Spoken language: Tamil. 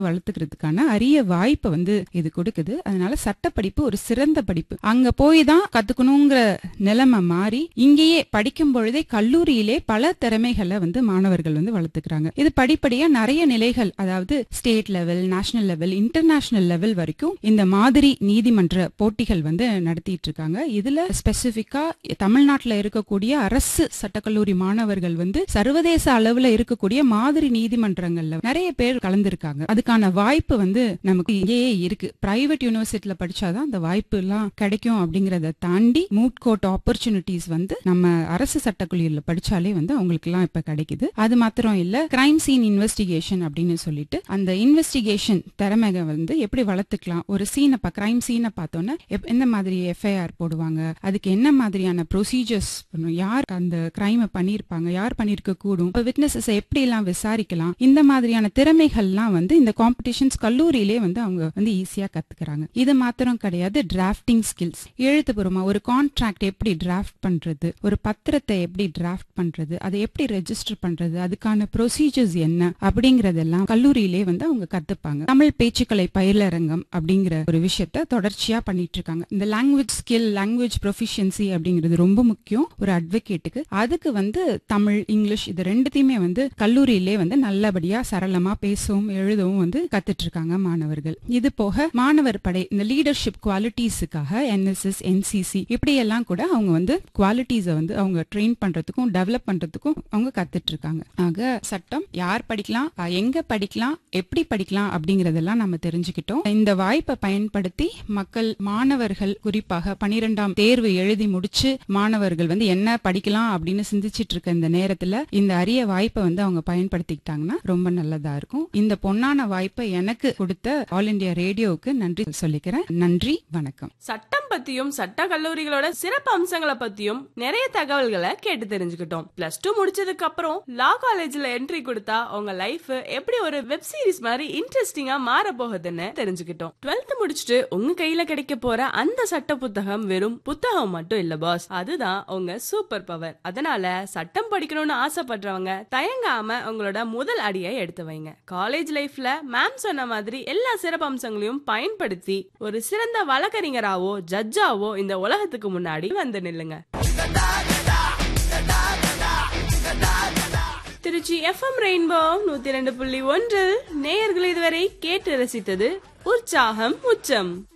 வளர்த்துக்கிறதுக்கான அரிய வாய்ப்பை வந்து இது கொடுக்குது அதனால சட்டப்படிப்பு ஒரு சிறந்த படிப்பு அங்க போய் தான் கத்துக்கணுங்கிற நிலைமை மாறி இங்கேயே படிக்கும் பொழுதே கல்லூரியிலே பல திறமைகளை வந்து மாணவர்கள் வந்து வளர்த்துக்கிறாங்க இது படிப்படியா நிறைய நிலைகள் அதாவது state level national level international level வரைக்கும் இந்த மாதிரி நீதிமன்ற போட்டிகள் வந்து நடத்திட்டு இருக்காங்க இதுல ஸ்பெசிபிக்கா தமிழ்நாட்டுல இருக்கக்கூடிய அரசு சட்டக்கல்லூரி மாணவர்கள் வந்து சர்வதேச அளவுல இருக்கக்கூடிய மாதிரி நீதிமன்றங்கள்ல நிறைய பேர் கலந்துருக்காங்க அதுக்கான வாய்ப்பு வந்து நமக்கு இங்கேயே இருக்கு பிரைவேட் யூனிவர்சிட்டியில படிச்சாதான் அந்த வாய்ப்பு எல்லாம் கிடைக்கும் அப்படிங்கறத தாண்டி மூட் கோர்ட் ஆப்பர்ச்சுனிட்டிஸ் வந்து நம்ம அரசு சட்டக்கல்லூரியில படிச்சாலே வந்து அவங்களுக்கு எல்லாம் இப்ப கிடைக்குது அது மாத்திரம் இல்ல கிரைம் சீன் இன்வெஸ்டிகேஷன் அப்படின்னு சொல்லிட்டு அந்த இன்வெஸ்டிகேஷன் திறமைக வந்து எப்படி வளர்த்துக்கலாம் ஒரு சீனை கிரைம் சீனை பார்த்தோன்னா எப்- எந்த மாதிரி எஃப்ஐஆர் போடுவாங்க அதுக்கு என்ன மாதிரியான ப்ரொசீஜர்ஸ் பண்ணும் யார் அந்த கிரைமை பண்ணியிருப்பாங்க யார் பண்ணியிருக்க கூடும் விட்னஸஸ் எப்படி எல்லாம் விசாரிக்கலாம் இந்த மாதிரியான திறமைகள்லாம் வந்து இந்த காம்படிஷன்ஸ் கல்லூரியிலே வந்து அவங்க வந்து ஈஸியா கத்துக்கிறாங்க இது மாத்திரம் கிடையாது டிராஃப்டிங் ஸ்கில்ஸ் எழுத்துப்பூர்வமா ஒரு கான்ட்ராக்ட் எப்படி டிராஃப்ட் பண்றது ஒரு பத்திரத்தை எப்படி டிராஃப்ட் பண்றது அதை எப்படி ரெஜிஸ்டர் பண்றது அதுக்கான ப்ரொசீஜர்ஸ் என்ன அப்படிங்கறதெல்லாம் கல்லூரியிலே வந்து அவங்க கத்துப்பாங்க தமிழ் பேச்சுக்கலை பயிலரங்கம் அப்படிங்கிற ஒரு விஷயத்த தொடர்ச்சியா பண்ணிட்டு இருக்காங்க இந்த லாங்குவேஜ் ஸ்கில் லாங்குவேஜ் ப்ரொஃபிஷியன்சி அப்படிங்கிறது ரொம்ப முக்கியம் ஒரு அட்வொகேட்டுக்கு அதுக்கு வந்து தமிழ் இங்கிலீஷ் இது ரெண்டுத்தையுமே வந்து கல்லூரியிலே வந்து நல்லபடியா சரளமா பேசவும் எழுதவும் வந்து கத்துட்டு இருக்காங்க மாணவர்கள் இது போக மாணவர் படை இந்த லீடர்ஷிப் குவாலிட்டிஸுக்காக என்எஸ்எஸ் என்சிசி இப்படி எல்லாம் கூட அவங்க வந்து குவாலிட்டிஸை வந்து அவங்க ட்ரெயின் பண்றதுக்கும் டெவலப் பண்றதுக்கும் அவங்க கத்துட்டு இருக்காங்க ஆக சட்டம் யார் படிக்கலாம் அஹ் எங்க படிக்கலாம் எப்படி படிக்கலாம் அப்படிங்கறதெல்லாம் நம்ம தெரிஞ்சுக்கிட்டோம் இந்த வாய்ப்பை பயன்படுத்தி மக்கள் மாணவர்கள் குறிப்பாக பனிரெண்டாம் தேர்வு எழுதி முடிச்சு மாணவர்கள் வந்து என்ன படிக்கலாம் அப்படின்னு சிந்திச்சிட்டு இருக்க இந்த நேரத்துல இந்த அரிய வாய்ப்பை வந்து அவங்க பயன்படுத்திக்கிட்டாங்கன்னா ரொம்ப நல்லதா இருக்கும் இந்த பொன்னான வாய்ப்பை எனக்கு கொடுத்த ஆல் இந்தியா ரேடியோவுக்கு நன்றி சொல்லிக்கிறேன் நன்றி வணக்கம் சட்டம் பத்தியும் சட்ட கல்லூரிகளோட சிறப்பு அம்சங்களை பத்தியும் நிறைய தகவல்களை கேட்டு தெரிஞ்சுக்கிட்டோம் பிளஸ் டூ முடிச்சதுக்கு அப்புறம் லா காலேஜ்ல என்ட்ரி கொடுத்தா உங்க லைஃப் எப்படி ஒரு வெப் சீரிஸ் மாதிரி இன்ட்ரெஸ்டிங்கா மாற போகுதுன்னு தெரிஞ்சுக்கிட்டோம் டுவெல்த் முடிச்சுட்டு உங்க கையில கிடைக்க போற அந்த சட்ட புத்தகம் வெறும் புத்தகம் மட்டும் இல்ல பாஸ் அதுதான் உங்க சூப்பர் பவர் அதனால சட்டம் படிக்கணும்னு ஆசைப்படுறவங்க தயங்காம உங்களோட முதல் அடியை எடுத்து வைங்க காலேஜ் லைஃப்ல மேம் சொன்ன மாதிரி எல்லா சிறப்பு அம்சங்களையும் பயன்படுத்தி ஒரு சிறந்த வழக்கறிஞராவோ ஜட்ஜாவோ இந்த உலகத்துக்கு முன்னாடி வந்து நில்லுங்க திருச்சி எஃப்எம் ரெயின்போ நூத்தி ரெண்டு புள்ளி ஒன்றில் நேயர்கள் இதுவரை கேட்டு ரசித்தது உற்சாகம் உச்சம்